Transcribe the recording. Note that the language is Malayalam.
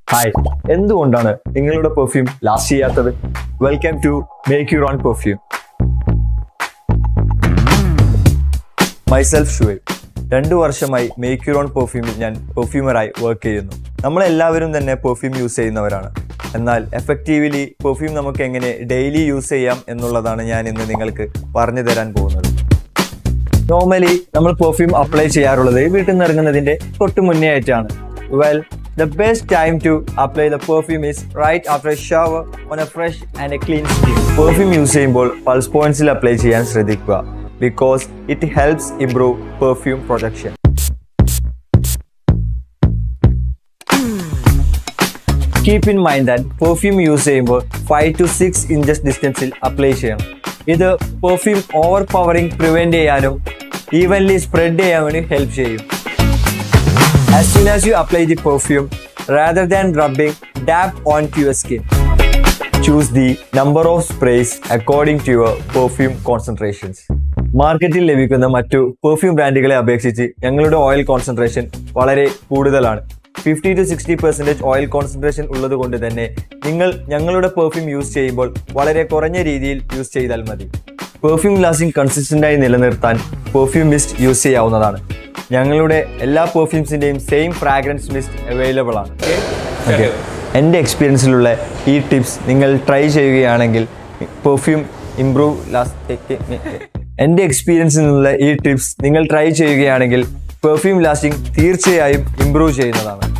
ഹായ് എന്തുകൊണ്ടാണ് നിങ്ങളുടെ പെർഫ്യൂം ലാസ്റ്റ് ചെയ്യാത്തത് welcome to make your own perfume myself Shuaib രണ്ടു വർഷമായി മേക്ക് യുർ ഓൺ പെർഫ്യൂമിൽ ഞാൻ പെർഫ്യൂമറായി വർക്ക് ചെയ്യുന്നു നമ്മളെല്ലാവരും തന്നെ പെർഫ്യൂം യൂസ് ചെയ്യുന്നവരാണ് എന്നാൽ എഫക്റ്റീവ്ലി പെർഫ്യൂം നമുക്ക് എങ്ങനെ ഡെയിലി യൂസ് ചെയ്യാം എന്നുള്ളതാണ് ഞാൻ ഇന്ന് നിങ്ങൾക്ക് പറഞ്ഞു തരാൻ പോകുന്നത് നോർമലി നമ്മൾ പെർഫ്യൂം അപ്ലൈ ചെയ്യാറുള്ളത് വീട്ടിൽ നിന്ന് ഇറങ്ങുന്നതിന്റെ തൊട്ട് മുന്നേ ആയിട്ടാണ് well the best time to apply the perfume is right after shower on a fresh and a clean skin perfume use ചെയ്യുമ്പോൾ പൾസ് പോയിന്റ്സിൽ അപ്ലൈ ചെയ്യാൻ ശ്രദ്ധിക്കുക because it helps improve perfume projection keep in mind that perfume use ചെയ്യുമ്പോൾ ഫൈവ് ടു സിക്സ് ഇഞ്ചസ് ഡിസ്റ്റൻസിൽ അപ്ലൈ ചെയ്യണം ഇത് പെർഫ്യൂം ഓവർ പവറിംഗ് പ്രിവെന്റ് ചെയ്യാനും ഈവൻലി സ്പ്രെഡ് ചെയ്യാൻ വേണ്ടി ഹെൽപ്പ് ചെയ്യും as soon as you apply the perfume rather than rubbing dab on to your skin choose the number of sprays according to your perfume concentrations മാർക്കറ്റിൽ ലഭിക്കുന്ന മറ്റു പെർഫ്യൂം ബ്രാൻഡുകളെ അപേക്ഷിച്ച് ഞങ്ങളുടെ ഓയിൽ കോൺസെൻട്രേഷൻ വളരെ കൂടുതലാണ് fifty to sixty percentage oil concentration ഉള്ളത് കൊണ്ട് തന്നെ നിങ്ങൾ ഞങ്ങളുടെ പെർഫ്യൂം യൂസ് ചെയ്യുമ്പോൾ വളരെ കുറഞ്ഞ രീതിയിൽ യൂസ് ചെയ്താൽ മതി പെർഫ്യൂം ലാസ്റ്റിംഗ് കൺസിസ്റ്റൻ്റായി നിലനിർത്താൻ പെർഫ്യൂം മിസ്റ്റ് യൂസ് ചെയ്യാവുന്നതാണ് ഞങ്ങളുടെ എല്ലാ പെർഫ്യൂംസിൻ്റെയും സെയിം ഫ്രാഗ്രൻസ് മിസ്റ്റ് അവൈലബിൾ ആണ് ഓക്കെ എൻ്റെ എക്സ്പീരിയൻസിലുള്ള ഈ ടിപ്സ് നിങ്ങൾ ട്രൈ ചെയ്യുകയാണെങ്കിൽ പെർഫ്യൂം ഇംപ്രൂവ് ലാസ്റ്റ് എൻ്റെ എക്സ്പീരിയൻസിൽ നിന്നുള്ള ഈ ടിപ്സ് നിങ്ങൾ ട്രൈ ചെയ്യുകയാണെങ്കിൽ പെർഫ്യൂം ലാസ്റ്റിംഗ് തീർച്ചയായും ഇംപ്രൂവ് ചെയ്യുന്നതാണ്